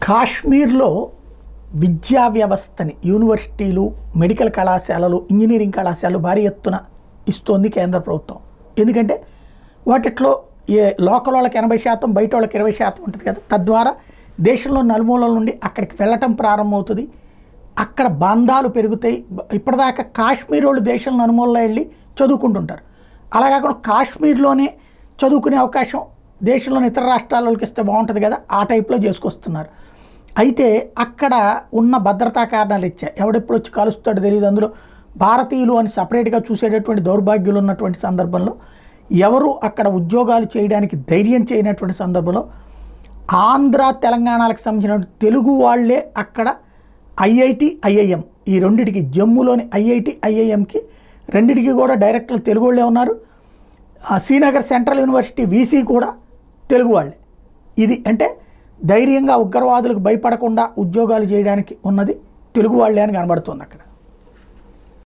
కాశ్మీర్లో విద్యా వ్యవస్థని యూనివర్సిటీలు మెడికల్ కళాశాలలు ఇంజనీరింగ్ కళాశాలలు భారీ ఎత్తున ఇస్తోంది కేంద్ర ప్రభుత్వం ఎందుకంటే వాటిట్లో ఏ లోకల్ వాళ్ళకి ఎనభై శాతం బయట వాళ్ళకి ఇరవై శాతం ఉంటుంది కదా తద్వారా దేశంలో నలుమూలల నుండి అక్కడికి వెళ్ళటం ప్రారంభమవుతుంది అక్కడ బంధాలు పెరుగుతాయి బ- ఇప్పటిదాకా కాశ్మీర్ వాళ్ళు దేశం నలుమూలలో వెళ్ళి చదువుకుంటుంటారు అలా కాకుండా కాశ్మీర్లోనే చదువుకునే అవకాశం దేశంలోని ఇతర రాష్ట్రాలకి ఇస్తే బాగుంటుంది కదా ఆ టైప్లో చేసుకొస్తున్నారు అయితే అక్కడ ఉన్న భద్రతా కారణాలు ఇచ్చా ఎవడెప్పుడు వచ్చి కలుస్తాడో తెలియదు అందులో భారతీయులు అని సపరేట్గా చూసేటటువంటి దౌర్భాగ్యులు ఉన్నటువంటి సందర్భంలో ఎవరు అక్కడ ఉద్యోగాలు చేయడానికి ధైర్యం చేయనటువంటి సందర్భంలో ఆంధ్ర తెలంగాణలకు సంబంధించిన తెలుగు వాళ్ళే అక్కడ ఐఐటి ఐఐఎం ఈ రెండిటికి జమ్మూలోని ఐఐటి ఐఐఎంకి రెండిటికి కూడా డైరెక్టర్లు తెలుగు వాళ్ళే ఉన్నారు ఆ శ్రీనగర్ సెంట్రల్ యూనివర్సిటీ వీసీ కూడా తెలుగు వాళ్ళే ఇది అంటే ధైర్యంగా ఉగ్రవాదులకు భయపడకుండా ఉద్యోగాలు చేయడానికి ఉన్నది తెలుగు వాళ్ళే అని కనబడుతుంది అక్కడ